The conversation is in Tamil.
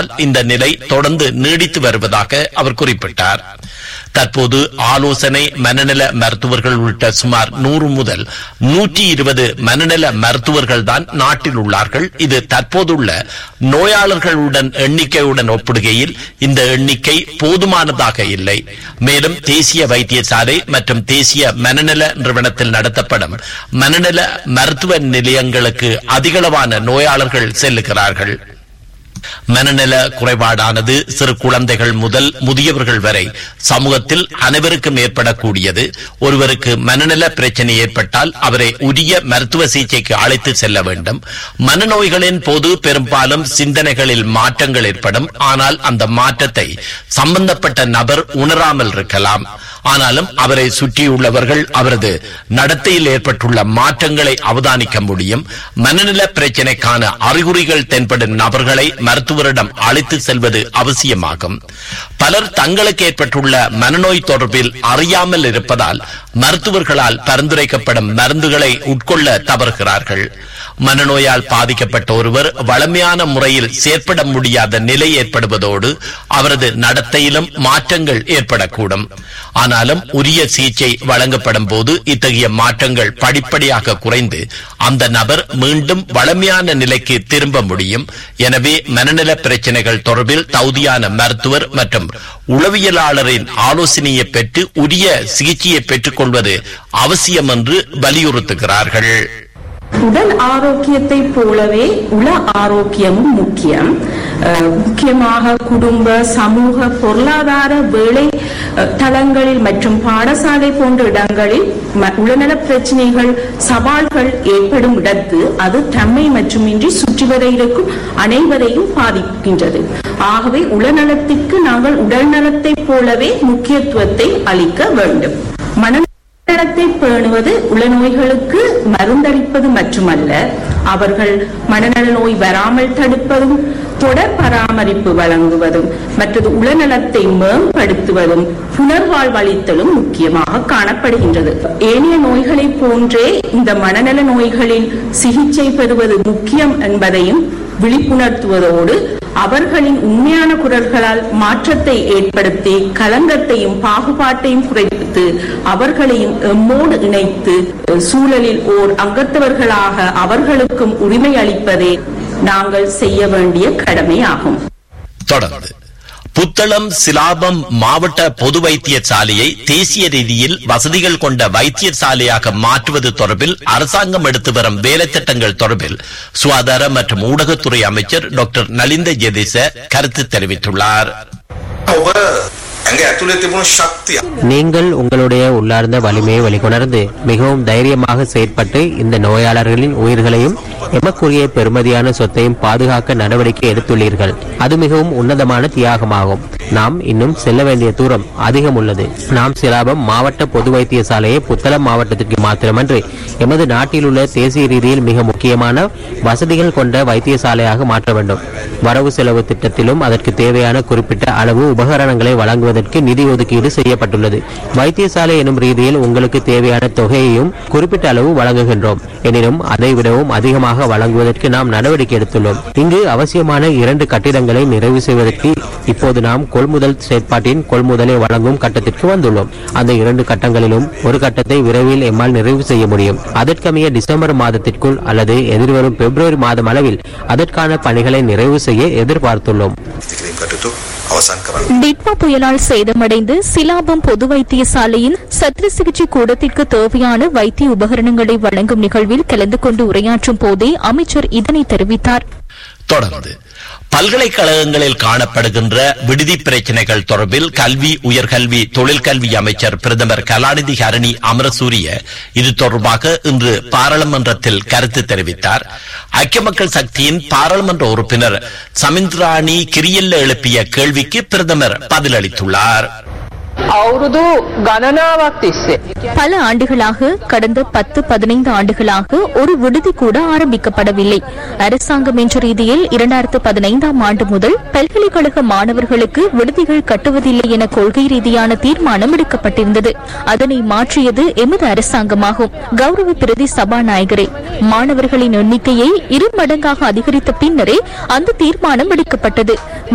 இருப்பதால் இந்த நிலை தொடர்ந்து நீடித்து வருவதாக அவர் குறிப்பிட்டார் தற்போது ஆலோசனை மனநல மருத்துவர்கள் உள்ளிட்ட சுமார் நூறு முதல் நூற்றி இருபது மனநல மருத்துவர்கள் தான் நாட்டில் உள்ளார்கள் இது தற்போதுள்ள நோயாளர்களுடன் எண்ணிக்கையுடன் ஒப்பிடுகையில் இந்த எண்ணிக்கை போதுமானதாக இல்லை மேலும் தேசிய வைத்தியசாலை மற்றும் தேசிய மனநல நிறுவனத்தில் நடத்தப்படும் மனநல மருத்துவ நிலையங்களுக்கு அதிகளவான நோயாளர்கள் செல்லுகிறார்கள் மனநல குறைபாடானது சிறு குழந்தைகள் முதல் முதியவர்கள் வரை சமூகத்தில் அனைவருக்கும் ஏற்படக்கூடியது ஒருவருக்கு மனநல பிரச்சனை ஏற்பட்டால் அவரை உரிய மருத்துவ சிகிச்சைக்கு அழைத்து செல்ல வேண்டும் மனநோய்களின் போது பெரும்பாலும் சிந்தனைகளில் மாற்றங்கள் ஏற்படும் ஆனால் அந்த மாற்றத்தை சம்பந்தப்பட்ட நபர் உணராமல் இருக்கலாம் ஆனாலும் அவரை சுற்றியுள்ளவர்கள் அவரது நடத்தையில் ஏற்பட்டுள்ள மாற்றங்களை அவதானிக்க முடியும் மனநல பிரச்சினைக்கான அறிகுறிகள் தென்படும் நபர்களை மருத்துவரிடம் அழைத்து செல்வது அவசியமாகும் பலர் தங்களுக்கு ஏற்பட்டுள்ள மனநோய் தொடர்பில் அறியாமல் இருப்பதால் மருத்துவர்களால் பரிந்துரைக்கப்படும் மருந்துகளை உட்கொள்ள தவறுகிறார்கள் மனநோயால் பாதிக்கப்பட்ட ஒருவர் வளமையான முறையில் செயற்பட முடியாத நிலை ஏற்படுவதோடு அவரது நடத்தையிலும் மாற்றங்கள் ஏற்படக்கூடும் ஆனாலும் உரிய சிகிச்சை வழங்கப்படும் போது இத்தகைய மாற்றங்கள் படிப்படியாக குறைந்து அந்த நபர் மீண்டும் வளமையான நிலைக்கு திரும்ப முடியும் எனவே மனநல பிரச்சனைகள் தொடர்பில் தகுதியான மருத்துவர் மற்றும் உளவியலாளரின் ஆலோசனையை பெற்று உரிய சிகிச்சையை பெற்றுக் கொள்வது அவசியம் என்று வலியுறுத்துகிறார்கள் உடல் ஆரோக்கியத்தை போலவே உள ஆரோக்கியமும் முக்கியம் அஹ், முக்கியமாக குடும்ப சமூக பொருளாதார வேலை அஹ், தளங்களில் மற்றும் பாடசாலை போன்ற இடங்களில் ம- உளநல பிரச்சனைகள் சவால்கள் ஏற்படும் இடத்து அது தம்மை மட்டுமின்றி சுற்றி வர இருக்கும் அனைவரையும் பாதிக்கின்றது ஆகவே உளநலத்திற்கு நாங்கள் உடல் நலத்தைப் போலவே முக்கியத்துவத்தை அளிக்க வேண்டும் மன மனநலத்தை பேணுவது உளநோய்களுக்கு மருந்தளிப்பது மட்டுமல்ல அவர்கள் மனநல நோய் வராமல் தடுப்பதும் தொடர் பராமரிப்பு வழங்குவதும் மற்றது உளநலத்தை மேம்படுத்துவதும் புனர்வாழ்வளித்தலும் முக்கியமாக காணப்படுகின்றது ஏனைய நோய்களைப் போன்றே இந்த மனநல நோய்களில் சிகிச்சை பெறுவது முக்கியம் என்பதையும் விழிப்புணர்த்துவதோடு அவர்களின் உண்மையான குரல்களால் மாற்றத்தை ஏற்படுத்தி களங்கத்தையும் பாகுபாட்டையும் குறைத்து அவர்களையும் எம்மோடு இணைத்து அஹ், சூழலில் ஓர் அங்கத்தவர்களாக அவர்களுக்கும் உரிமை அளிப்பதே நாங்கள் செய்ய வேண்டிய கடமையாகும் தொடர்ந்து புத்தளம் சிலாபம் மாவட்ட பொது வைத்தியசாலையை தேசிய ரீதியில் வசதிகள் கொண்ட வைத்தியசாலையாக மாற்றுவது தொடர்பில் அரசாங்கம் எடுத்து வரும் வேலை திட்டங்கள் தொடர்பில் சுகாதார மற்றும் ஊடகத்துறை அமைச்சர் டாக்டர் நலிந்த ஜெதிச கருத்து தெரிவித்துள்ளார் ඔබ ඇඟ ඇතුළේ තිබුණු ශක්තිය நீங்கள் உங்களுடைய உள்ளார்ந்த வலிமையை வெளிக்கொணர்ந்து மிகவும் தைரியமாக செயற்பட்டு இந்த நோயாளர்களின் உயிர்களையும் எமக்குரிய பெருமதியான சொத்தையும் பாதுகாக்க நடவடிக்கை எடுத்துள்ளீர்கள் அது மிகவும் உன்னதமான தியாகமாகும் நாம் இன்னும் செல்ல வேண்டிய தூரம் அதிகம் உள்ளது நாம் சிலாபம் மாவட்ட பொது வைத்தியசாலையை புத்தளம் மாவட்டத்திற்கு மாத்திரமன்றி எமது நாட்டில் உள்ள தேசிய ரீதியில் மிக முக்கியமான வசதிகள் கொண்ட வைத்தியசாலையாக மாற்ற வேண்டும் வரவு செலவு திட்டத்திலும் அதற்கு தேவையான குறிப்பிட்ட அளவு உபகரணங்களை வழங்குவதற்கு நிதி ஒதுக்கீடு செய்யப்பட்டுள்ளது வைத்தியசாலை எனும் ரீதியில் உங்களுக்கு தேவையான தொகையையும் குறிப்பிட்ட அளவு வழங்குகின்றோம் எனினும் அதை விடவும் அதிகமாக வழங்குவதற்கு நாம் நடவடிக்கை எடுத்துள்ளோம் இங்கு அவசியமான இரண்டு கட்டிடங்களை நிறைவு செய்வதற்கு இப்போது நாம் கொள்முதல் செயற்பாட்டின் கொள்முதலை வழங்கும் கட்டத்திற்கு வந்துள்ளோம் அந்த இரண்டு கட்டங்களிலும் ஒரு கட்டத்தை விரைவில் எம்மால் நிறைவு செய்ய முடியும் அதற்கமைய டிசம்பர் மாதத்திற்குள் அல்லது எதிர்வரும் பிப்ரவரி மாதம் அளவில் அதற்கான பணிகளை நிறைவு செய்ய எதிர்பார்த்துள்ளோம் ඉතිරිම් කටයුතු අවසන් කරන්න. டிட்வா புயலால் சேதமடைந்து சிலாபம் பொது வைத்தியசாலையின் சத்திர சிகிச்சை கூடத்திற்கு தேவையான வைத்திய உபகரணங்களை வழங்கும் நிகழ்வில் கலந்து கொண்டு உரையாற்றும் போதே அமைச்சர் இதனை தெரிவித்தார் தொடர்ந்து பல்கலைக்கழகங்களில் காணப்படுகின்ற விடுதி பிரச்சினைகள் தொடர்பில் கல்வி உயர்கல்வி தொழிற்கல்வி அமைச்சர் பிரதமர் கலாநிதி ஹரணி அமரசூரிய இது தொடர்பாக இன்று பாராளுமன்றத்தில் கருத்து தெரிவித்தார் ஐக்கிய மக்கள் சக்தியின் பாராளுமன்ற உறுப்பினர் சமிந்திராணி கிரியல்ல எழுப்பிய கேள்விக்கு பிரதமர் பதிலளித்துள்ளார் අවුරුදු ගණනාවක් තිස්සේ. பல ஆண்டுகளாக கடந்த பத்து பதினைந்து ஆண்டுகளாக ஒரு விடுதி கூட ஆரம்பிக்கப்படவில்லை அரசாங்கம் என்ற ரீதியில் இரண்டாயிரத்து பதினைந்தாம் ஆண்டு முதல் பல்கலைக்கழக மாணவர்களுக்கு விடுதிகள் கட்டுவதில்லை என கொள்கை ரீதியான தீர்மானம் எடுக்கப்பட்டிருந்தது அதனை மாற்றியது எமது அரசாங்கமாகும் கௌரவ பிரதி சபாநாயகரே மாணவர்களின் எண்ணிக்கையை இரு மடங்காக அதிகரித்த பின்னரே அந்த தீர்மானம் எடுக்கப்பட்டது